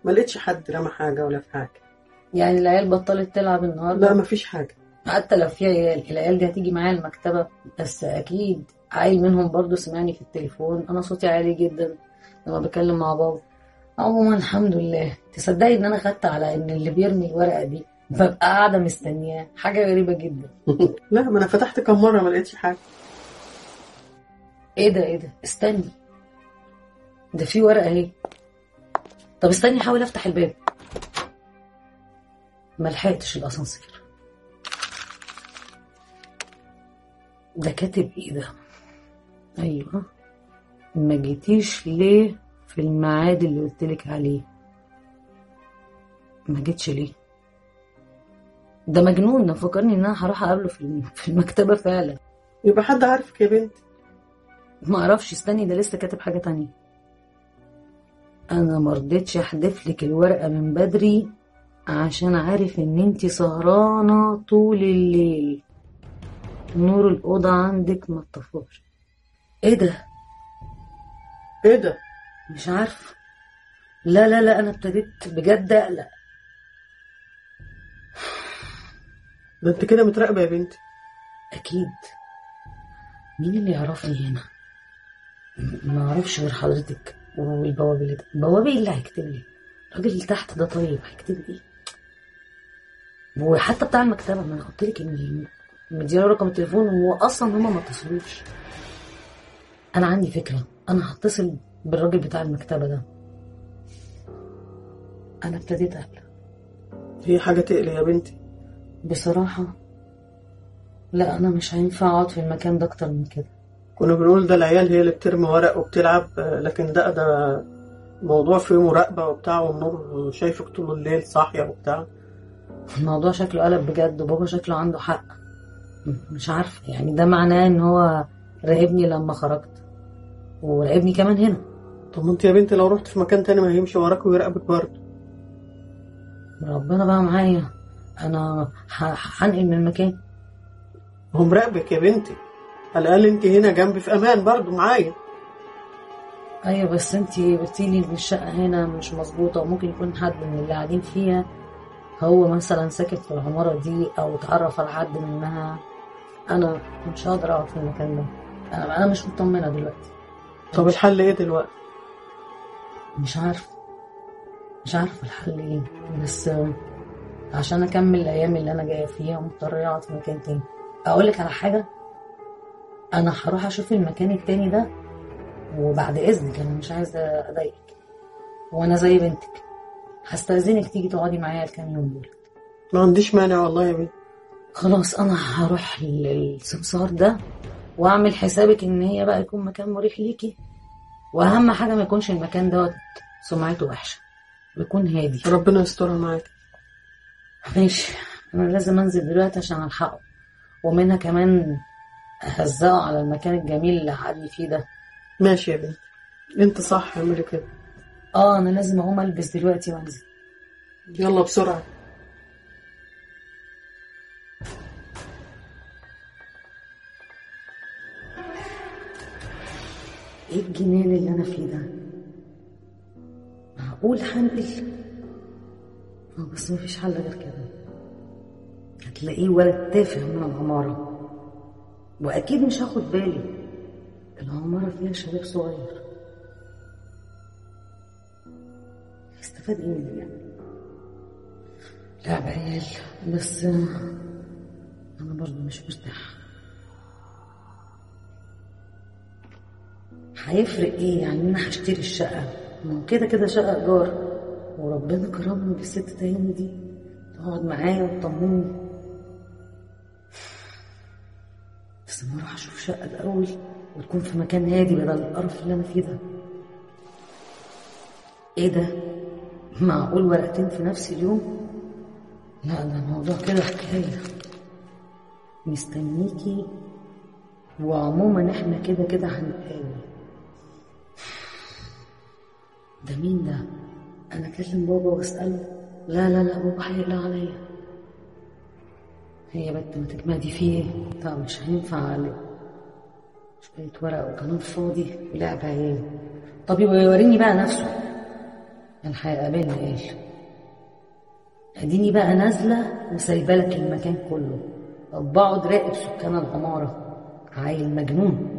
ما لقيتش حد رمى حاجه ولا في حاجه يعني العيال بطلت تلعب النهارده لا ما فيش حاجه حتى لو في عيال العيال دي هتيجي معايا المكتبة بس أكيد عيل منهم برضو سمعني في التليفون أنا صوتي عالي جدا لما بكلم مع بابا عموما الحمد لله تصدقي إن أنا خدت على إن اللي بيرمي الورقة دي ببقى قاعدة مستنياه حاجة غريبة جدا لا ما انا فتحت كم مره ما لقيتش حاجه إيه ده إيه ده استني ده في ورقة أهي طب استني أحاول أفتح الباب ما لحقتش الأسانسير ده كاتب ايه ده ايوه ما جيتيش ليه في الميعاد اللي قلتلك عليه ما جيتش ليه ده مجنون ده فكرني ان انا هروح اقابله في الم- في المكتبه فعلا يبقى حد عارفك يا بنتي ما اعرفش استني ده لسه كاتب حاجه تانية انا مرضتش احذف لك الورقه من بدري عشان عارف ان انتي سهرانه طول الليل نور الاوضه عندك ما اتطفاش ايه ده ايه ده مش عارفه لا لا لا انا ابتديت بجد اقلق ده انت كده متراقبه يا بنتي اكيد مين اللي يعرفني هنا ما اعرفش غير حضرتك والبوابه اللي البوابه اللي هيكتب لي الراجل اللي تحت ده طيب هيكتب لي وحتى بتاع المكتبه ما انا قلت لك ان مديله رقم التليفون وهو اصلا هما ما اتصلوش انا عندي فكره انا هتصل بالراجل بتاع المكتبه ده انا ابتديت اقلق هي حاجه تقلق يا بنتي بصراحه لا انا مش هينفع اقعد في المكان ده اكتر من كده كنا بنقول ده العيال هي اللي بترمي ورق وبتلعب آه، لكن ده ده موضوع فيه مراقبه وبتاع والنور شايفك طول الليل صاحيه وبتاع الموضوع شكله قلب بجد وبابا شكله عنده حق م- مش عارفه يعني ده معناه ان هو راقبني لما خرجت وراقبني كمان هنا طب ما انت يا بنتي لو رحت في مكان تاني ما هيمشي وراك ويراقبك برضه ربنا بقى معايا انا ه- هنقل من المكان هو مراقبك يا بنتي على الاقل انت هنا جنبي في امان برضه معايا ايوه بس انتي قلتيلي ان الشقه هنا مش مظبوطه وممكن يكون حد من اللي قاعدين فيها هو مثلا ساكن في العماره دي او اتعرف على حد منها انا مش هقدر اقعد في المكان ده انا انا مش مطمنه دلوقتي طب الحل ايه دلوقتي مش عارفه مش عارفه الحل ايه بس آه، عشان اكمل الايام اللي انا جايه فيها مضطره اقعد في مكان تاني اقول لك على حاجه انا هروح اشوف المكان التاني ده وبعد اذنك انا مش عايزه اضايقك وانا زي بنتك هستأذنك تيجي تقعدي معايا الكام يوم دول ما عنديش مانع والله يا بنتي خلاص انا هروح للسمسار ده واعمل حسابك ان هي بقى يكون مكان مريح ليكي واهم حاجه ما يكونش المكان دوت سمعته وحشه يكون هادي ربنا يسترها معاك ماشي انا لازم انزل دلوقتي عشان الحقه ومنها كمان اهزقه على المكان الجميل اللي قعدني فيه ده ماشي يا بنتي انت صح اعملي كده اه انا لازم اقوم البس دلوقتي وانزل يلا بسرعه ايه الجنان اللي انا فيه ده معقول هنقل اه بس مفيش حل غير كده هتلاقيه ولد تافه من العمارة وأكيد مش هاخد بالي العمارة فيها شباب صغير استفاد ايه من يعني لعب عيال بس آه، أنا برضه مش مرتاح هيفرق ايه يعني انا هشتري الشقة ما هو كده كده شقة ايجار وربنا كرمني بالست تاني دي تقعد معايا وتطمني بس انا اروح اشوف شقة الاول وتكون في مكان هادي بدل القرف اللي انا فيه ده ايه ده معقول ورقتين في نفس اليوم لا ده الموضوع كده حكاية مستنيكي وعموما احنا كده كده هنتقابل ده مين ده انا اكلم بابا واساله لا لا لا بابا هيقلق عليا هي بنت ما تجمدي فيه ايه طب مش هينفع عليه شوية ورق وكلام فاضي ولعب عيال طب يبقى يوريني بقى نفسه كان هيقابلني قال اديني بقى نازله وسايبه لك المكان كله طب بقعد راقب سكان العماره عيل مجنون